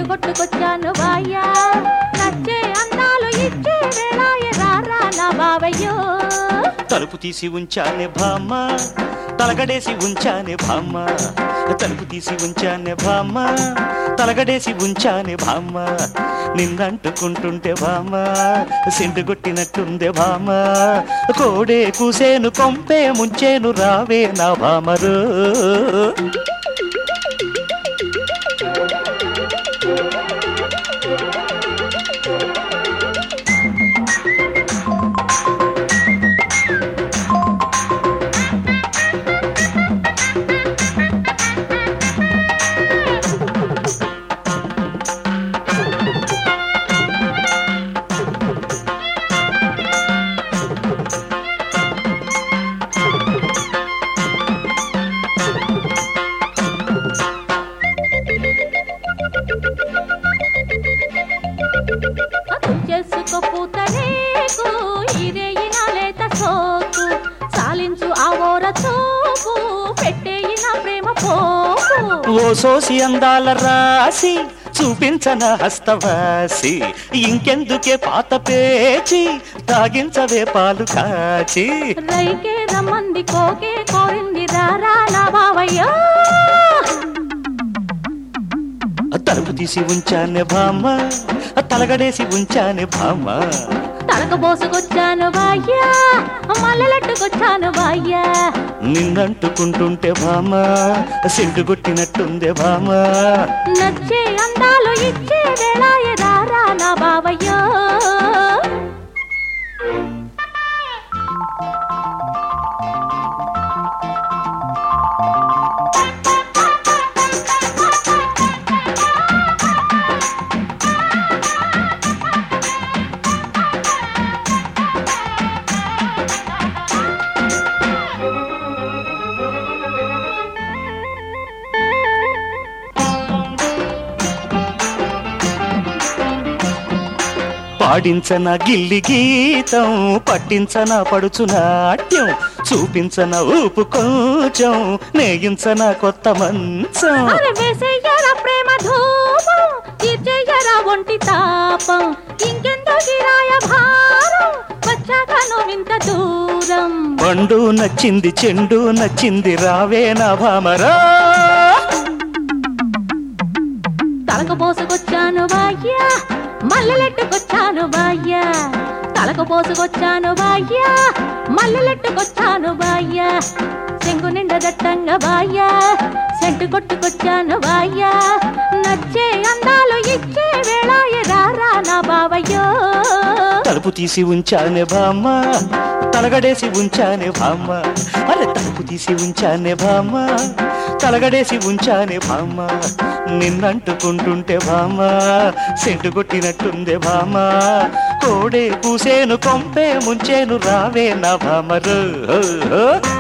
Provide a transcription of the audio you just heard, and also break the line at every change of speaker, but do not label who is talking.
కొట్టుకొచ్చాను బాయ్యా నచ్చే అందాలు ఇచ్చే వేళాయే రారా నా బావయ్యో
తలుపు తీసి ఉంచానే బామ్మ తలగడేసి ఉంచానే బామ్మ తలుపు తీసి ఉంచానే బామ్మ తలగడేసి ఉంచానే బామ్మ నిన్నంటుకుంటుంటే బామ్మ సింటు కొట్టినట్టుందే బామ్మ కోడే కూసేను కొంపే ముంచేను రావే నా బామరు
చేసుకో పూతరేకు ఇరేయిన లేత సోకు సాలించు ఆ ఓర చూపు పెట్టేయిన ప్రేమ పోపు
ఓ సోసి అందాల రాసి చూపించన హస్తవాసి ఇంకెందుకే పాత పేచి తాగించవే పాలు కాచి
రైకే రమ్మంది కోకే కోరింది రారా నా బావయ్యో
తలుపు తీసి ఉంచానే బామ్మ తలగడేసి ఉంచానే బామ్మ
తలక పోసుకొచ్చాను బాయ్యా మల్లెలట్టుకొచ్చాను బాయ్యా
నిన్నంటుకుంటుంటే బామ్మ సింటు కొట్టినట్టుందే బామ్మ
నచ్చే అందాలు ఇచ్చే వేళాయే రారా నా బావయ్యో
పాడించన గిల్లి గీతం పట్టించన పడుచు నాట్యం చూపించన ఊపు కొంచెం నేయించన కొత్త మంచం
అరే వేసేయ్యరా ప్రేమ ధూపం తీర్చేయ్యరా ఒంటి తాపం ఇంకెందుకు రాయ భారం వచ్చాక నువ్వింత దూరం
పండు నచ్చింది చెండు నచ్చింది రావే నా భామరా
తలకు పోసుకొచ్చాను బాయ్యా మల్లెలెట్టుకొచ్చాను బాయ్యా తలకు పోసుకొచ్చాను బాయ్యా మల్లెలెట్టుకొచ్చాను బాయ్యా చెంగు నిండా దట్టంగా బాయ్యా సెంటు కొట్టుకొచ్చాను బాయ్యా నచ్చే అందాలు ఇచ్చే వేళాయే రారా నా బావయ్యో
తలుపు తీసి ఉంచానే బామ్మ తలగడేసి ఉంచానే బామ్మ అరే తలుపు తీసి ఉంచానే బామ్మ తలగడేసి ఉంచానే బామ్మ నిన్నంటుకుంటుంటే బామ్మ సెంటు కొట్టినట్టుందే బామ్మ కోడే కూసేను కొంపే ముంచేను రావే నా బామరు